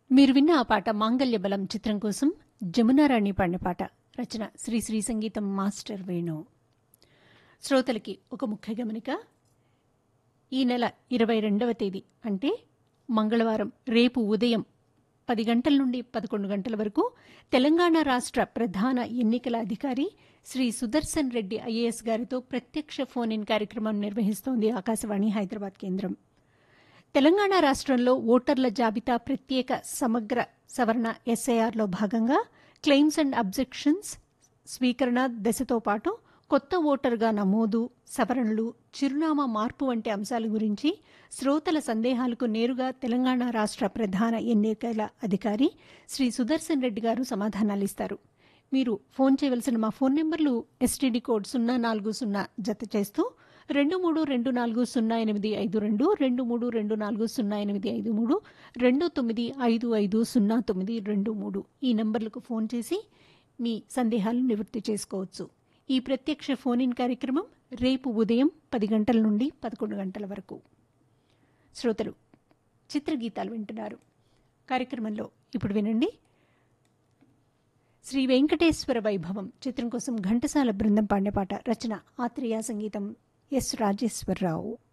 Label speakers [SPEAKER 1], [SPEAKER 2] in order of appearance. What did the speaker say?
[SPEAKER 1] మీరు విన్న ఆ పాట మాంగళ్య బలం చిత్రం కోసం జమునారాణి పాడిన పాట రచన శ్రీ శ్రీ సంగీతం మాస్టర్ వేణు శ్రోతలకి ఒక ముఖ్య గమనిక ఈ నెల ఇరవై రెండవ తేదీ అంటే మంగళవారం రేపు ఉదయం పది గంటల నుండి పదకొండు గంటల వరకు తెలంగాణ రాష్ట్ర ప్రధాన ఎన్నికల అధికారి శ్రీ సుదర్శన్ రెడ్డి ఐఏఎస్ గారితో ప్రత్యక్ష ఫోన్ ఇన్ కార్యక్రమం నిర్వహిస్తోంది ఆకాశవాణి హైదరాబాద్ కేంద్రం తెలంగాణ రాష్ట్రంలో ఓటర్ల జాబితా ప్రత్యేక సమగ్ర సవరణ ఎస్ఐఆర్లో భాగంగా క్లెయిమ్స్ అండ్ అబ్జెక్షన్స్ స్వీకరణ దశతో పాటు కొత్త ఓటరుగా నమోదు సవరణలు చిరునామా మార్పు వంటి అంశాల గురించి శ్రోతల సందేహాలకు నేరుగా తెలంగాణ రాష్ట్ర ప్రధాన ఎన్నికల అధికారి శ్రీ సుదర్శన్ రెడ్డి గారు సమాధానాలిస్తారు మీరు ఫోన్ చేయవలసిన మా ఫోన్ నెంబర్లు ఎస్టీడీ కోడ్ సున్నా నాలుగు సున్నా జత చేస్తూ రెండు మూడు రెండు నాలుగు సున్నా ఎనిమిది ఐదు రెండు రెండు మూడు రెండు నాలుగు సున్నా ఎనిమిది ఐదు మూడు రెండు తొమ్మిది ఐదు ఐదు సున్నా తొమ్మిది రెండు మూడు ఈ నంబర్లకు ఫోన్ చేసి మీ సందేహాలను నివృత్తి చేసుకోవచ్చు ఈ ప్రత్యక్ష ఫోన్ ఇన్ కార్యక్రమం రేపు ఉదయం పది గంటల నుండి పదకొండు గంటల వరకు శ్రోతలు చిత్రగీతాలు వింటున్నారు కార్యక్రమంలో ఇప్పుడు వినండి శ్రీ వెంకటేశ్వర వైభవం చిత్రం కోసం ఘంటసాల బృందం పాడిన పాట రచన ఆత్రేయ సంగీతం ఎస్ రాజేశ్వరరావు